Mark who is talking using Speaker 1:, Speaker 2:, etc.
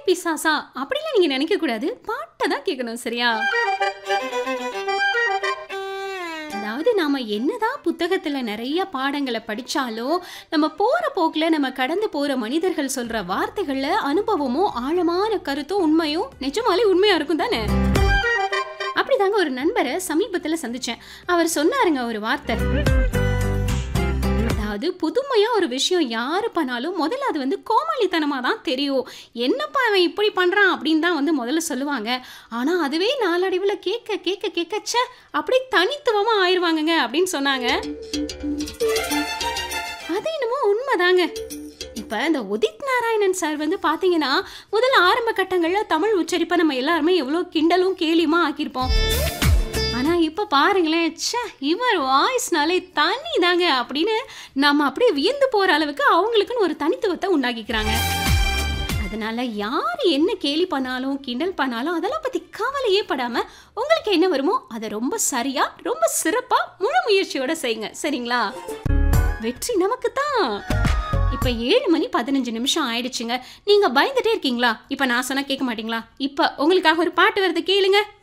Speaker 1: பிசாசா அப்படிலாம் நீங்க நினைக்க கூடாது பாட்டை தான் கேட்கணும் சரியா அதாவது நாம என்னதான் புத்தகத்துல நிறைய பாடங்களை படிச்சாலும் நம்ம போற போக்குல நம்ம கடந்து போற மனிதர்கள் சொல்ற வார்த்தைகள்ல அனுபவமும் ஆழமான கருத்தும் உண்மையும் நிஜமாலே உண்மையா இருக்கும் தானே அப்படிதாங்க ஒரு நண்பரை சமீபத்துல சந்திச்சேன் அவர் சொன்னாருங்க ஒரு வார்த்தை அதாவது புதுமையா ஒரு விஷயம் யாரு பண்ணாலும் முதல்ல அது வந்து கோமாளித்தனமா தான் தெரியும் என்னப்பா அவன் இப்படி பண்றான் அப்படின்னு தான் வந்து முதல்ல சொல்லுவாங்க ஆனா அதுவே நாளடைவுல கேட்க கேட்க கேட்க ச்சே அப்படி தனித்துவமா ஆயிருவாங்கங்க அப்படின்னு சொன்னாங்க அது என்னமோ உண்மைதாங்க இப்ப இந்த உதித் நாராயணன் சார் வந்து பாத்தீங்கன்னா முதல்ல ஆரம்ப கட்டங்கள்ல தமிழ் உச்சரிப்பை நம்ம எல்லாருமே எவ்வளோ கிண்டலும் கேலியுமா ஆக்கியிருப்போம் ஆனா இப்ப பாருங்களேன் ச்சே இவர் வாய்ஸ்னாலே தனி தாங்க அப்படின்னு நம்ம அப்படியே வியந்து போற அளவுக்கு அவங்களுக்குன்னு ஒரு தனித்துவத்தை உண்டாக்கிக்கிறாங்க அதனால யார் என்ன கேலி பண்ணாலும் கிண்டல் பண்ணாலும் அதெல்லாம் பத்தி கவலையே படாம உங்களுக்கு என்ன வருமோ அதை ரொம்ப சரியா ரொம்ப சிறப்பா முழு முயற்சியோட செய்யுங்க சரிங்களா வெற்றி நமக்கு தான் இப்ப ஏழு மணி பதினஞ்சு நிமிஷம் ஆயிடுச்சுங்க நீங்க பயந்துட்டே இருக்கீங்களா இப்ப நான் சொன்னா கேட்க மாட்டீங்களா இப்ப உங்களுக்காக ஒரு பாட்டு வருது கேளுங்க